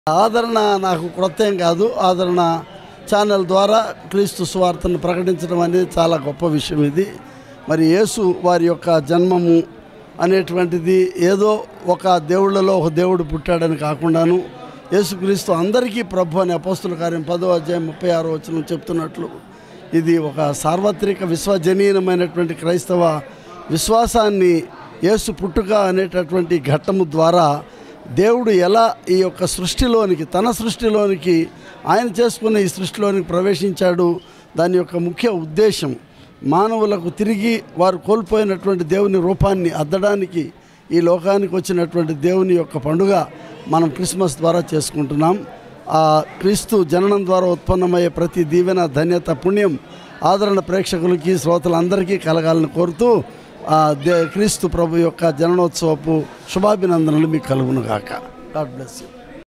ఆదరణ నాకు క్రొత్త ఏం కాదు ఆదరణ ఛానల్ ద్వారా క్రీస్తు సువార్తను ప్రకటించడం అనేది చాలా గొప్ప విషయం ఇది మరి యేసు వారి యొక్క జన్మము అనేటువంటిది ఏదో ఒక దేవుళ్ళలో ఒక దేవుడు పుట్టాడని కాకుండాను యేసుక్రీస్తు అందరికీ ప్రభు అనే అపోస్తుల కార్యం పదో అధ్యాయం ముప్పై ఆరో వచ్చిన చెప్తున్నట్లు ఇది ఒక సార్వత్రిక విశ్వజనీయమైనటువంటి క్రైస్తవ విశ్వాసాన్ని యేసు పుట్టుక అనేటటువంటి ఘట్టము ద్వారా దేవుడు ఎలా ఈ యొక్క సృష్టిలోనికి తన సృష్టిలోనికి ఆయన చేసుకున్న ఈ సృష్టిలోనికి ప్రవేశించాడు దాని యొక్క ముఖ్య ఉద్దేశం మానవులకు తిరిగి వారు కోల్పోయినటువంటి దేవుని రూపాన్ని అద్దడానికి ఈ లోకానికి వచ్చినటువంటి దేవుని యొక్క పండుగ మనం క్రిస్మస్ ద్వారా చేసుకుంటున్నాం ఆ క్రీస్తు జననం ద్వారా ఉత్పన్నమయ్యే ప్రతి దీవెన ధన్యత పుణ్యం ఆదరణ ప్రేక్షకులకి శ్రోతలందరికీ కలగాలని కోరుతూ ఆ దే క్రీస్తు ప్రభు యొక్క జననోత్సవపు శుభాభినందనలు మీకు కలుగును గాక గాడ్ బ్లెస్ యూ